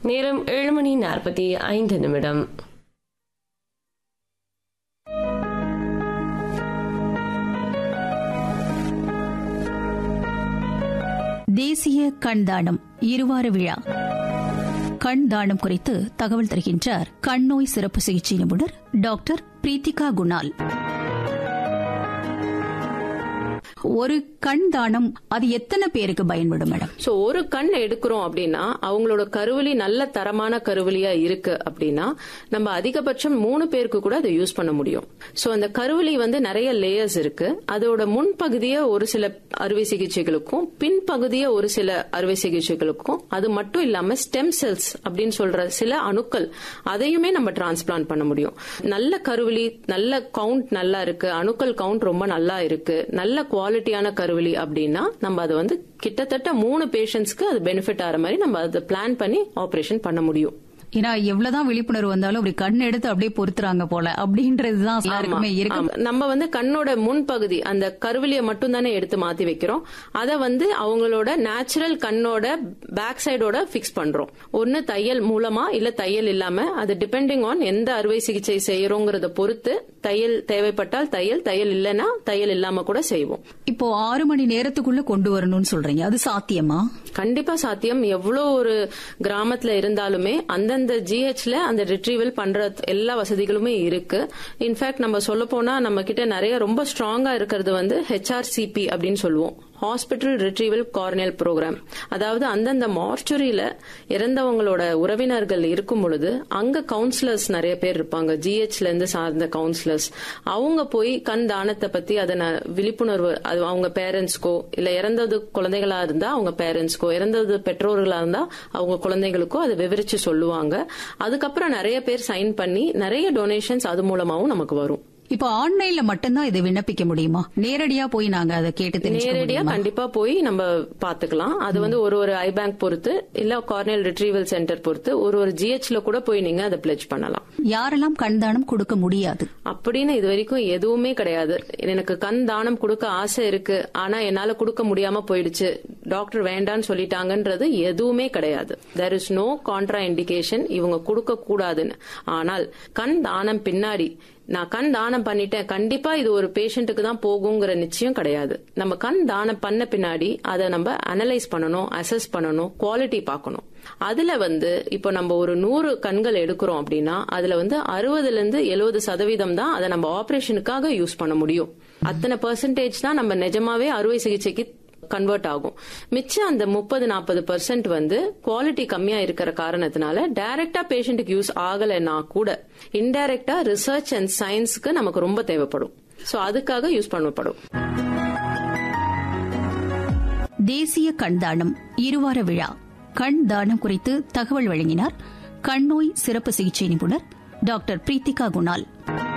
நேரம் ஏழு மணி நாற்பத்தி ஐந்து நிமிடம் தேசிய கண் தானம் இருவார விழா கண் தானம் குறித்து தகவல் தருகின்றார் கண் நோய் சிறப்பு சிகிச்சை நிபுணர் டாக்டர் பிரீத்திகா குணால் ஒரு கண் தானம் அது எத்தனை பேருக்கு பயன்படும் மேடம் சோ ஒரு கண் எடுக்கிறோம் அப்படின்னா அவங்களோட கருவிலி நல்ல தரமான கருவிலியா இருக்கு அப்படின்னா நம்ம அதிகபட்சம் மூணு பேருக்கு கூட அதை யூஸ் பண்ண முடியும் சோ அந்த கருவிலி வந்து நிறைய லேயர்ஸ் இருக்கு அதோட முன்பகுதிய ஒரு சில அறுவை சிகிச்சைகளுக்கும் பின்பகுதிய ஒரு சில அறுவை சிகிச்சைகளுக்கும் அது மட்டும் இல்லாம ஸ்டெம் செல்ஸ் அப்படின்னு சொல்ற சில அணுக்கள் அதையுமே நம்ம டிரான்ஸ்பிளான்ட் பண்ண முடியும் நல்ல கருவிலி நல்ல கவுண்ட் நல்லா இருக்கு அணுக்கள் கவுண்ட் ரொம்ப நல்லா இருக்கு நல்ல குவாலிட்டியான கருவிலி அப்படின்னா நம்ம அதை வந்து கிட்டத்தட்ட மூணு பேஷண்ட்ஸ்க்கு அது பெனிஃபிட் ஆகிற மாதிரி நம்ம அதை பிளான் பண்ணி ஆபரேஷன் பண்ண முடியும் ஏன்னா எவ்வளவுதான் விழிப்புணர்வு வந்தாலும் அப்படி கண் எடுத்து அப்படியே பொறுத்துறாங்க போல அப்படின்றதுதான் எல்லாருக்குமே இருக்கு ஆமா. நம்ம வந்து கண்ணோட முன்பகுதி அந்த கருவிலியை மட்டும் தானே எடுத்து மாத்தி வைக்கிறோம் அதை வந்து அவங்களோட நேச்சுரல் கண்ணோட பேக் சைடோட பிக்ஸ் பண்றோம் ஒன்னு தையல் மூலமா இல்ல தையல் இல்லாம அது டிபெண்டிங் ஆன் எந்த அறுவை சிகிச்சை செய்யறோங்கிறத பொறுத்து தையல் தேவைப்பட்டால் தையல் தையல் இல்லைன்னா தையல் இல்லாம கூட செய்வோம் இப்போ ஆறு மணி நேரத்துக்குள்ள கொண்டு வரணும்னு சொல்றீங்க அது சாத்தியமா கண்டிப்பா சாத்தியம் எவ்வளவு ஒரு கிராமத்துல இருந்தாலுமே அந்தந்த ஜிஹெச்ல அந்த ரிட்ரீவல் பண்ற எல்லா வசதிகளுமே இருக்கு இன்ஃபேக்ட் நம்ம சொல்ல போனா நம்ம கிட்ட நிறைய ரொம்ப ஸ்ட்ராங்கா இருக்கிறது வந்து ஹெச்ஆர்சிபி அப்படின்னு சொல்லுவோம் ஹாஸ்பிட்டல் ரிட்ரீவல் கார்னியல் ப்ரோக்ராம் அதாவது அந்தந்த மார்ச்சுரியில இறந்தவங்களோட உறவினர்கள் இருக்கும் பொழுது அங்க கவுன்சிலர்ஸ் நிறைய பேர் இருப்பாங்க ஜிஹெச்ல இருந்து சார்ந்த கவுன்சிலர்ஸ் அவங்க போய் கண் தானத்தை பத்தி அதன விழிப்புணர்வு அது அவங்க பேரண்ட்ஸ்க்கோ இல்ல இறந்தது குழந்தைகளா இருந்தா அவங்க பேரண்ட்ஸ்க்கோ இறந்தது பெற்றோர்களா இருந்தா அவங்க குழந்தைகளுக்கோ அதை விவரிச்சு சொல்லுவாங்க அதுக்கப்புறம் நிறைய பேர் சைன் பண்ணி நிறைய டொனேஷன்ஸ் அது மூலமாவும் நமக்கு வரும் இப்போ ஆன்லைன்ல மட்டும்தான் இதை விண்ணப்பிக்க முடியுமா நேரடியா போய் நாங்க அதை கேட்டு தெரிஞ்சுக்க நேரடியா முடியுமா கண்டிப்பா போய் நம்ம பாத்துக்கலாம் அது வந்து ஒரு ஒரு ஐ பேங்க் பொறுத்து இல்ல கார்னியல் ரிட்ரீவல் சென்டர் பொறுத்து ஒரு ஒரு ஜிஹெச்ல கூட போய் நீங்க அதை பிளெஜ் பண்ணலாம் யாரெல்லாம் கண் தானம் கொடுக்க முடியாது அப்படின்னு இது வரைக்கும் எதுவுமே கிடையாது எனக்கு கண் தானம் கொடுக்க ஆசை இருக்கு ஆனா என்னால கொடுக்க முடியாம போயிடுச்சு டாக்டர் வேண்டான்னு சொல்லிட்டாங்கன்றது எதுவுமே கிடையாது there is no contraindication இவங்க கொடுக்க கூடாதுன்னு ஆனால் கண் தானம் பின்னாடி நான் கண் தானம் பண்ணிட்டேன் கண்டிப்பா இது ஒரு பேஷண்ட்டுக்கு தான் போகுங்கிற நிச்சயம் கிடையாது நம்ம கண் தானம் பண்ண பின்னாடி அதை நம்ம அனலைஸ் பண்ணணும் அசஸ் பண்ணணும் குவாலிட்டி பார்க்கணும் அதுல வந்து இப்போ நம்ம ஒரு நூறு கண்கள் எடுக்கிறோம் அப்படின்னா அதுல வந்து அறுபதுல இருந்து எழுபது சதவீதம் தான் அதை நம்ம ஆபரேஷனுக்காக யூஸ் பண்ண முடியும் அத்தனை பெர்சன்டேஜ் தான் நம்ம நிஜமாவே அறுவை சிகிச்சைக்கு கன்வெர்ட் ஆகும் மிச்சம் அந்த முப்பது நாற்பது பர்சன்ட் வந்து குவாலிட்டி கம்மியா இருக்கிற காரணத்தினால டைரக்டா பேஷண்ட்டுக்கு யூஸ் ஆகலைன்னா கூட இன்டைரக்டா ரிசர்ச் அண்ட் சயின்ஸ்க்கு நமக்கு ரொம்ப தேவைப்படும் சோ அதுக்காக யூஸ் பண்ணப்படும் தேசிய கண் தானம் இருவார விழா கண் தானம் குறித்து தகவல் வழங்கினார் கண் நோய் சிறப்பு சிகிச்சை நிபுணர் டாக்டர் பிரீத்திகா குணால்